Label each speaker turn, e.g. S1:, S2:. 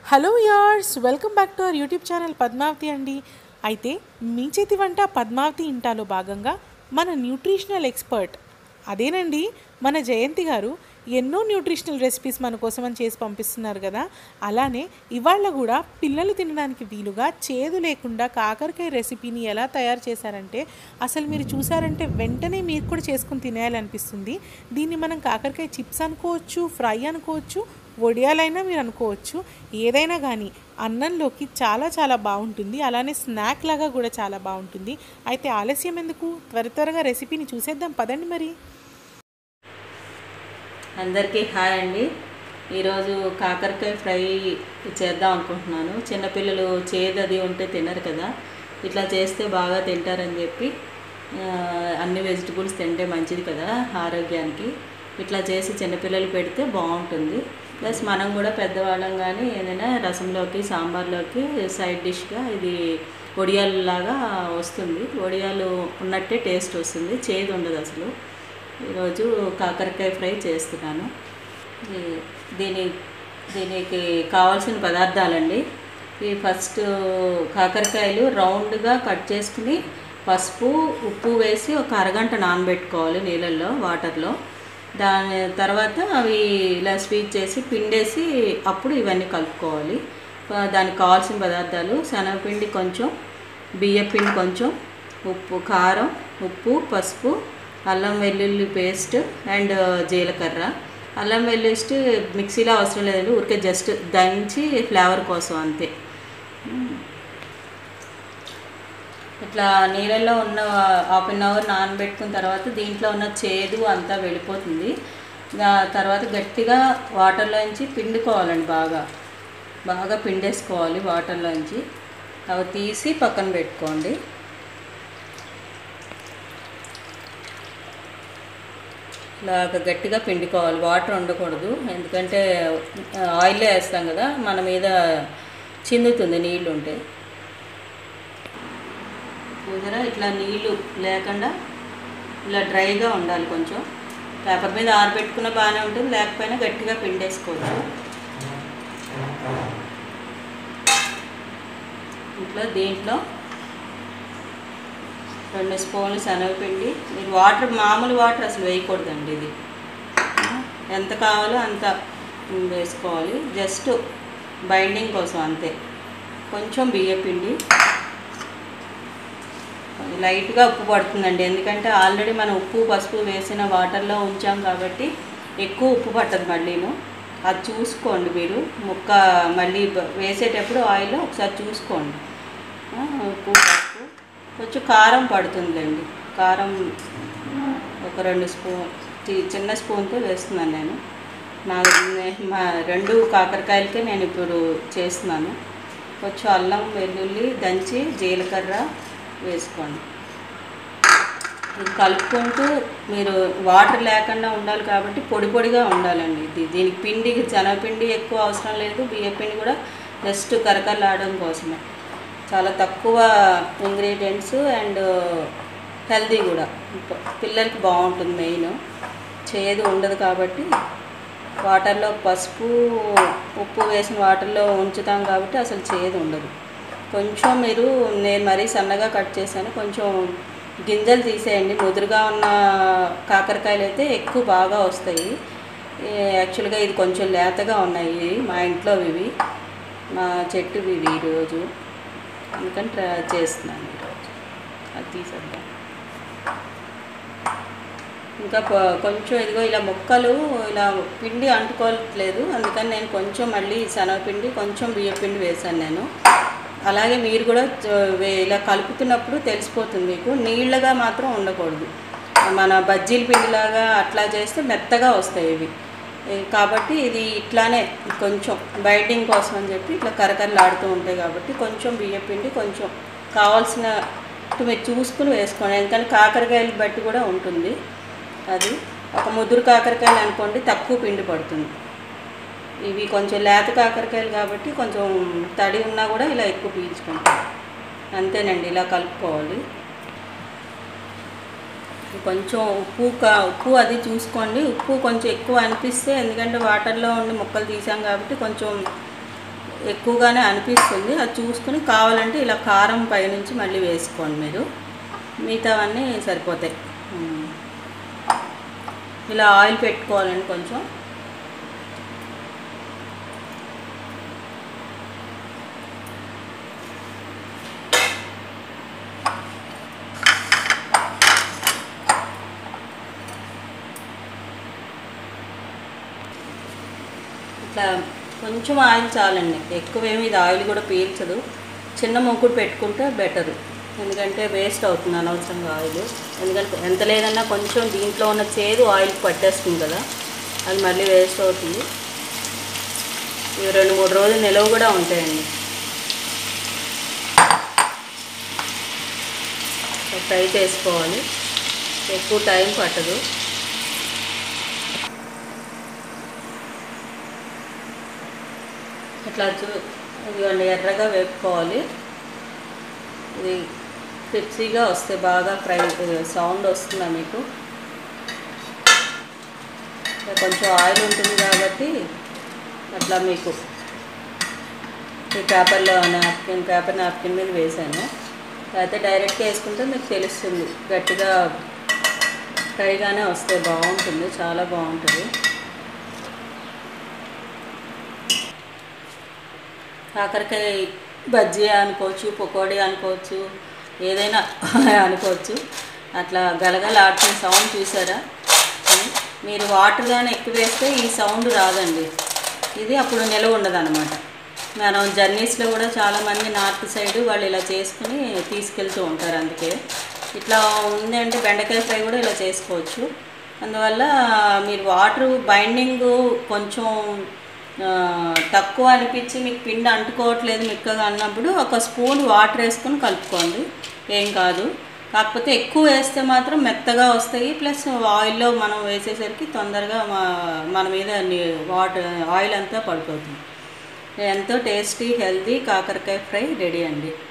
S1: Hello యార్స్ welcome back to our YouTube channel Padmavathi అండి అయితే మీ చేతి వంట పద్మావతి ఇంటాలో భాగంగా మన న్యూట్రిషనల్ ఎక్స్పర్ట్ అదేనండి మన జయంతి గారు ఎన్నో న్యూట్రిషనల్ రెసిపీస్ మన కోసం అని చేసి పంపిస్తున్నారు కదా అలానే ఇవాళ కూడా పిల్లలు తినడానికి వీలుగా చేదు లేకుండా కాకరకాయ రెసిపీని ఎలా తయారు చేశారంటే అసలు మీరు చూసారంటే వెంటనే మీరు కూడా చేసుకుని తినేయాలనిపిస్తుంది దీన్ని మనం కాకరకాయ చిప్స్ అనుకోవచ్చు ఫ్రై అనుకోవచ్చు వడియాలైనా మీరు అనుకోవచ్చు ఏదైనా కానీ అన్నంలోకి చాలా చాలా బాగుంటుంది అలానే స్నాక్ లాగా కూడా చాలా బాగుంటుంది అయితే ఆలస్యం ఎందుకు త్వర త్వరగా రెసిపీని చూసేద్దాం పదండి మరి
S2: అందరికీ హాయ్ అండి ఈరోజు కాకరకాయ ఫ్రై చేద్దాం అనుకుంటున్నాను చిన్నపిల్లలు చేదు అది ఉంటే తినరు కదా ఇట్లా చేస్తే బాగా తింటారని చెప్పి ఆ, అన్ని వెజిటబుల్స్ తింటే మంచిది కదా ఆరోగ్యానికి ఇట్లా చేసి చిన్నపిల్లలు పెడితే బాగుంటుంది ప్లస్ మనం కూడా పెద్దవాళ్ళం కానీ ఏదైనా రసంలోకి సాంబార్లోకి సైడ్ డిష్గా ఇది వడియాలలాగా వస్తుంది వడియాలు ఉన్నట్టే టేస్ట్ వస్తుంది చేదు ఉండదు అసలు ఈరోజు కాకరకాయ ఫ్రై చేస్తున్నాను ఈ- దీని దీనికి కావాల్సిన పదార్థాలండి ఈ ఫస్ట్ కాకరకాయలు రౌండ్గా కట్ చేసుకుని పసుపు ఉప్పు వేసి ఒక అరగంట నానబెట్టుకోవాలి నీళ్ళల్లో వాటర్లో దాని తర్వాత అవి ఇలా స్వీట్ చేసి పిండేసి అప్పుడు ఇవన్నీ కలుపుకోవాలి ఆ, దానికి కావాల్సిన పదార్థాలు శనగపిండి కొంచెం బియ్యపిండి కొంచెం ఉప్పు కారం ఉప్పు పసుపు అల్లం వెల్లుల్లి పేస్ట్ అండ్ జీలకర్ర అల్లం వెల్లుల్లి మిక్సీలో అవసరం లేదండి ఊరికే జస్ట్ దంచి ఫ్లేవర్ కోసం అంతే ఇట్లా నీళ్ళల్లో ఉన్న హాఫ్ అన్ అవర్ నానబెట్టుకున్న తర్వాత దీంట్లో ఉన్న చేదు అంతా వెళ్ళిపోతుంది దా తర్వాత గట్టిగా వాటర్లోంచి పిండుకోవాలండి బాగా బాగా పిండేసుకోవాలి వాటర్లోంచి అవి తీసి పక్కన పెట్టుకోండి ఇలాగ గట్టిగా పిండుకోవాలి వాటర్ ఉండకూడదు ఎందుకంటే ఆయిల్ వేస్తాం కదా మన మీద చిందుతుంది నీళ్ళు ఉంటే చూసారా ఇట్లా నీళ్ళు లేకుండా ఇలా డ్రైగా ఉండాలి కొంచెం పేపర్ మీద ఆరబెట్టుకున్న బాగానే ఉంటుంది లేకపోయినా గట్టిగా పిండేసుకోవచ్చు ఇట్లా దీంట్లో రెండు స్పూన్లు శనగపిండి మీరు వాటర్ మామూలు వాటర్ అసలు వేయకూడదండి ఇది ఎంత కావాలో అంత వేసుకోవాలి జస్ట్ బైండింగ్ కోసం అంతే కొంచెం బియ్యపిండి లైట్గా ఉప్పు పడుతుందండి ఎందుకంటే ఆల్రెడీ మనం ఉప్పు పసుపు వేసిన వాటర్లో ఉంచాం కాబట్టి ఎక్కువ ఉప్పు పట్టదు మళ్ళీను అది చూసుకోండి మీరు ముక్క మళ్ళీ బ- వేసేటప్పుడు ఆయిల్లో ఒకసారి చూసుకోండి ఆ, ఉప్పు పసుపు కొంచెం కారం పడుతుందండి కారం ఒక రెండు స్పూన్ చి- చిన్న స్పూన్తో వేస్తున్నాను నేను నా నే- మా రెండు కాకరకాయలకే నేను ఇప్పుడు చేస్తున్నాను కొంచెం అల్లం వెల్లుల్లి దంచి జీలకర్ర వేసుకోండి ఇది కలుపుకుంటూ మీరు వాటర్ లేకుండా ఉండాలి కాబట్టి పొడి పొడిగా ఉండాలండి ఇది దీనికి పిండి శనగపిండి ఎక్కువ అవసరం లేదు బియ్యపిండి కూడా జస్ట్ కరకరలాడడం కోసమే చాలా తక్కువ ఇంగ్రీడియంట్స్ అండ్ హెల్దీ కూడా ప- పిల్లలకి బాగుంటుంది మెయిన్ చేదు ఉండదు కాబట్టి వాటర్లో పసుపు ఉప్పు వేసిన వాటర్లో ఉంచుతాం కాబట్టి అసలు చేదు ఉండదు కొంచెం మీరు నేను మరీ సన్నగా కట్ చేశాను కొంచెం గింజలు తీసేయండి ముదురుగా ఉన్న కాకరకాయలు అయితే ఎక్కువ బాగా వస్తాయి ఏ, యాక్చువల్గా ఇది కొంచెం లేతగా ఉన్నాయి ఇవి మా ఇంట్లో ఇవి మా చెట్టు ఇవి ఈరోజు అందుకని ట్రై చేస్తున్నాను ఈరోజు అది తీసేద్దాం ఇంకా కొ- కొంచెం ఇదిగో ఇలా ముక్కలు ఇలా పిండి అంటుకోవట్లేదు అందుకని నేను కొంచెం మళ్ళీ శనగపిండి కొంచెం బియ్యపిండి వేశాను నేను అలాగే మీరు కూడా చ- వే- ఇలా కలుపుతున్నప్పుడు తెలిసిపోతుంది మీకు నీళ్ళగా మాత్రం ఉండకూడదు మన బజ్జీల పిండిలాగా అట్లా చేస్తే మెత్తగా వస్తాయి ఇవి ఏ, కాబట్టి ఇది ఇట్లానే కొంచెం బైండింగ్ కోసం అని చెప్పి ఇట్లా కరకరలాడుతూ ఉంటాయి కాబట్టి కొంచెం బియ్యపిండి కొంచెం కావాల్సిన మీరు చూసుకుని వేసుకోండి ఎందుకంటే కాకరకాయలు బట్టి కూడా ఉంటుంది అది ఒక ముదురు కాకరకాయలు అనుకోండి తక్కువ పిండి పడుతుంది ఇవి కొంచెం లేత కాకరకాయలు కాబట్టి కొంచెం తడి ఉన్నా కూడా ఇలా ఎక్కువ పీల్చుకుంటాం అంతేనండి ఇలా కలుపుకోవాలి కొంచెం ఉప్పు కా ఉప్పు అది చూసుకోండి ఉప్పు కొంచెం ఎక్కువ అనిపిస్తే ఎందుకంటే వాటర్లో ఉండి ముక్కలు తీసాం కాబట్టి కొంచెం ఎక్కువగానే అనిపిస్తుంది అది చూసుకుని కావాలంటే ఇలా కారం పైనుంచి మళ్ళీ వేసుకోండి మీరు మిగతావన్నీ సరిపోతాయి ఉమ్. ఇలా ఆయిల్ పెట్టుకోవాలండి కొంచెం ఇట్లా కొంచెం ఆయిల్ చాలండి ఎక్కువేమి ఇది ఆయిల్ కూడా పీల్చదు చిన్న మూకుడు పెట్టుకుంటే బెటరు ఎందుకంటే వేస్ట్ అవుతుంది అనవసరంగా ఆయిల్ ఎందుకంటే ఎంత లేదన్నా కొంచెం దీంట్లో ఉన్న చేదు ఆయిల్ పట్టేస్తుంది కదా అది మళ్ళీ వేస్ట్ అవుతుంది ఇవి రెండు మూడు రోజులు నిలవ కూడా ఉంటాయండి ఫ్రై చేసుకోవాలి ఎక్కువ టైం పట్టదు ఇట్లా చూ ఇదిగోండి ఎర్రగా వేపుకోవాలి ఇది క్రిప్సీగా వస్తే బాగా ఫ్రై సౌండ్ వస్తుందా మీకు ఇంకా కొంచెం ఆయిల్ ఉంటుంది కాబట్టి అట్లా మీకు ఈ పేపర్లో నాప్కిన్ పేపర్ నాప్కిన్ మీద వేసాను లేకపోతే డైరెక్ట్గా వేసుకుంటే మీకు తెలుస్తుంది గట్టిగా ఫ్రైగానే వస్తే బాగుంటుంది చాలా బాగుంటుంది కాకరకాయ బజ్జీ అనుకోవచ్చు పకోడీ అనుకోవచ్చు ఏదైనా అనుకోవచ్చు అట్లా గలగలాడుతున్న సౌండ్ చూసారా ఉమ్, మీరు వాటర్ కానీ ఎక్కువ వేస్తే ఈ సౌండ్ రాదండి ఇది అప్పుడు నిలవ ఉండదు అనమాట మనం జర్నీస్లో కూడా చాలామంది నార్త్ సైడ్ వాళ్ళు ఇలా చేసుకుని తీసుకెళ్తూ ఉంటారు అందుకే ఇట్లా ఉంది అంటే బెండకాయ ఫ్రై కూడా ఇలా చేసుకోవచ్చు అందువల్ల మీరు వాటర్ బైండింగ్ కొంచెం ఆ, తక్కువ అనిపించి మీకు పిండి అంటుకోవట్లేదు మిక్కగా అన్నప్పుడు ఒక స్పూన్ వాటర్ వేసుకొని కలుపుకోండి ఏం కాదు కాకపోతే ఎక్కువ వేస్తే మాత్రం మెత్తగా వస్తాయి ప్లస్ ఆయిల్లో మనం వేసేసరికి తొందరగా మా- మన మీద వాటర్ ఆయిల్ అంతా పడిపోతుంది ఎంతో టేస్టీ హెల్తీ కాకరకాయ ఫ్రై రెడీ అండి